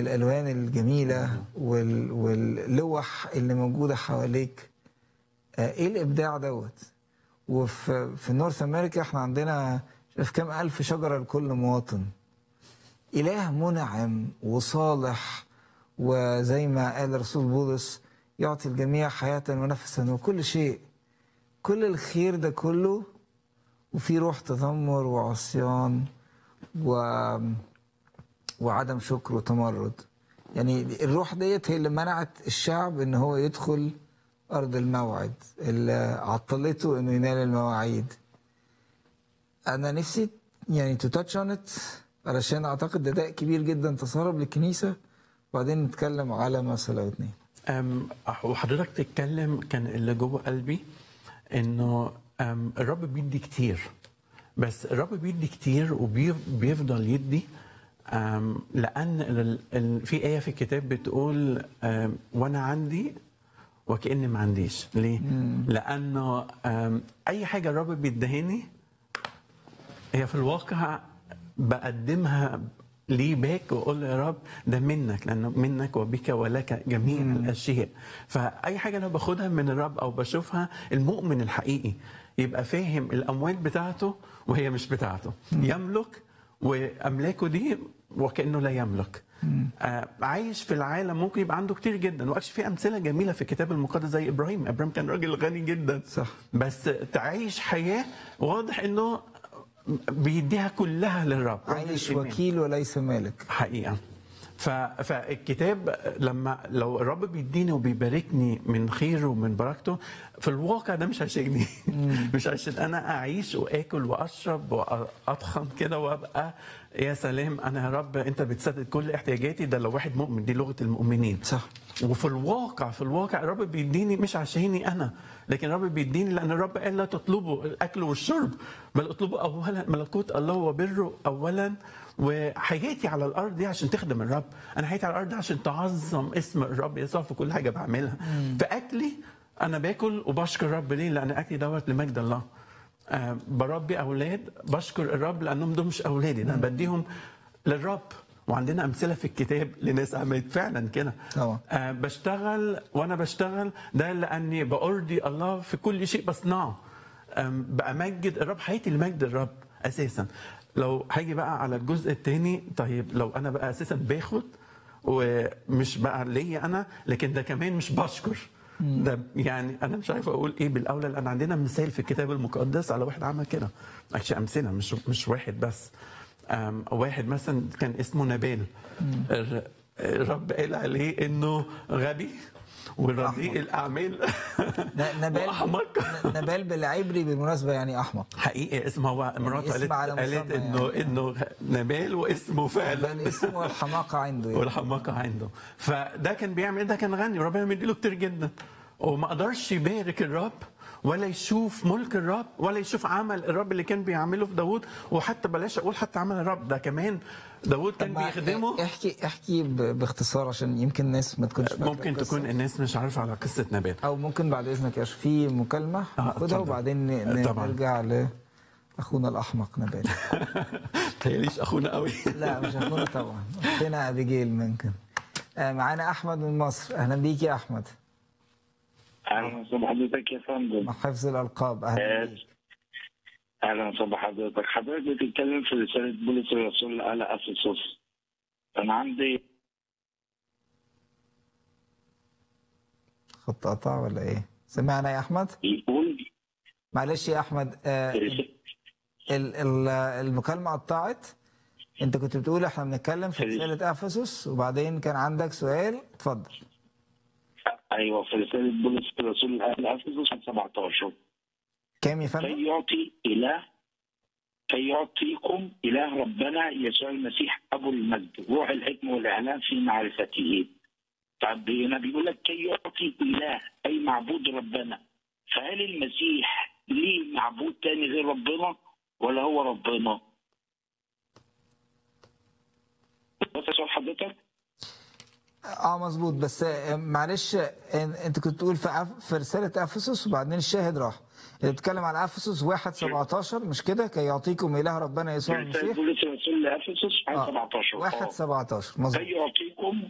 الالوان الجميله وال... واللوح اللي موجوده حواليك آه، ايه الابداع دوت وفي في نورث امريكا احنا عندنا شايف كام الف شجره لكل مواطن اله منعم وصالح وزي ما قال الرسول بولس يعطي الجميع حياه ونفسا وكل شيء كل الخير ده كله وفي روح تذمر وعصيان و... وعدم شكر وتمرد يعني الروح ديت هي اللي منعت الشعب ان هو يدخل ارض الموعد اللي عطلته انه ينال المواعيد انا نفسي يعني تو تاتش اون ات علشان اعتقد ده داء كبير جدا تسرب للكنيسه وبعدين نتكلم على مساله او اتنين أم، وحضرتك تتكلم كان اللي جوه قلبي انه أم، الرب بيدي كتير بس الرب بيدي كتير وبيفضل يدي أم، لان ال- ال- في ايه في الكتاب بتقول أم، وانا عندي وكاني ما عنديش ليه؟ لانه أم، اي حاجه الرب بيدهني هي في الواقع بقدمها ليه باك واقول له يا رب ده منك لانه منك وبك ولك جميع الاشياء فاي حاجه انا باخدها من الرب او بشوفها المؤمن الحقيقي يبقى فاهم الاموال بتاعته وهي مش بتاعته يملك واملاكه دي وكانه لا يملك آه عايش في العالم ممكن يبقى عنده كتير جدا واكشلي في امثله جميله في الكتاب المقدس زي ابراهيم ابراهيم كان راجل غني جدا صح. بس تعيش حياه واضح انه بيديها كلها للرب عايش الإيمان. وكيل وليس مالك حقيقه ف... فالكتاب لما لو الرب بيديني وبيباركني من خيره ومن بركته في الواقع ده مش عشاني مش عشان انا اعيش واكل واشرب واطخن كده وابقى يا سلام انا يا رب انت بتسدد كل احتياجاتي ده لو واحد مؤمن دي لغه المؤمنين صح وفي الواقع في الواقع الرب بيديني مش عشاني انا لكن الرب بيديني لان الرب قال لا تطلبوا الاكل والشرب بل اطلبوا اولا ملكوت الله وبره اولا وحياتي على الارض دي عشان تخدم الرب انا حياتي على الارض دي عشان تعظم اسم الرب يسوع في كل حاجه بعملها في اكلي انا باكل وبشكر الرب ليه لان اكلي دوت لمجد الله آه بربي اولاد بشكر الرب لانهم دول مش اولادي ده انا بديهم للرب وعندنا امثله في الكتاب لناس عملت فعلا كده طبعا. آه بشتغل وانا بشتغل ده لاني بارضي الله في كل شيء بصنعه آم، بامجد الرب حياتي لمجد الرب اساسا لو هاجي بقى على الجزء الثاني طيب لو انا بقى اساسا باخد ومش بقى ليا انا لكن ده كمان مش بشكر ده يعني انا مش عارف اقول ايه بالاولى لان عندنا مثال في الكتاب المقدس على واحد عمل كده اكشلي امثله مش مش واحد بس أم، واحد مثلا كان اسمه نبال الر- الرب قال عليه انه غبي ورديء الاعمال ن- نبال واحمق ن- نبال بالعبري بالمناسبه يعني احمق حقيقي اسمه هو مراته اسم قالت, على قالت مسمى انه يعني. انه نبال واسمه فعلا نبال اسمه والحماقه عنده يعني. والحماقه عنده فده كان بيعمل ده كان غني وربنا مديله كتير جدا وما قدرش يبارك الرب ولا يشوف ملك الرب ولا يشوف عمل الرب اللي كان بيعمله في داوود وحتى بلاش اقول حتى عمل الرب ده كمان داوود كان طب ما بيخدمه احكي احكي ب- باختصار عشان يمكن الناس ما تكونش فاكرة ممكن القصة. تكون الناس مش عارفه على قصه نبات او ممكن بعد اذنك يا أشرف، في مكالمه آه، ناخدها اتفضل. وبعدين ن- ن- طبعاً. نرجع لاخونا الاحمق نبال تهيأليش اخونا قوي لا مش اخونا طبعا اختنا ابيجيل ممكن آه، معانا احمد من مصر اهلا بيك يا احمد اهلا وسهلا بحضرتك يا فندم مع حفظ الالقاب اهلا آه، بيك اهلا وسهلا بحضرتك حضرتك بتتكلم في رساله بولس الرسول على افسس انا عندي خط قطع ولا ايه سمعنا يا احمد يقول معلش يا احمد آه، ال- ال- المكالمه قطعت انت كنت بتقول احنا بنتكلم في رساله افسس وبعدين كان عندك سؤال اتفضل ايوه في رساله بولس الرسول على افسس 17 كام يا فندم كي يعطي اله كي يعطيكم اله ربنا يسوع المسيح ابو المجد روح الحكمه والاعلان في معرفته طب هنا بيقول لك كي يعطي اله اي معبود ربنا فهل المسيح ليه معبود تاني غير ربنا ولا هو ربنا؟ بس سؤال حضرتك اه مظبوط بس آه، معلش آه، انت كنت تقول في أف- في رساله افسس وبعدين الشاهد راح اللي بتتكلم على افسس 1 17 مش كده كي يعطيكم اله ربنا يسوع رسالة المسيح بولس الرسول لافسوس 1 17 1 17 مظبوط كي يعطيكم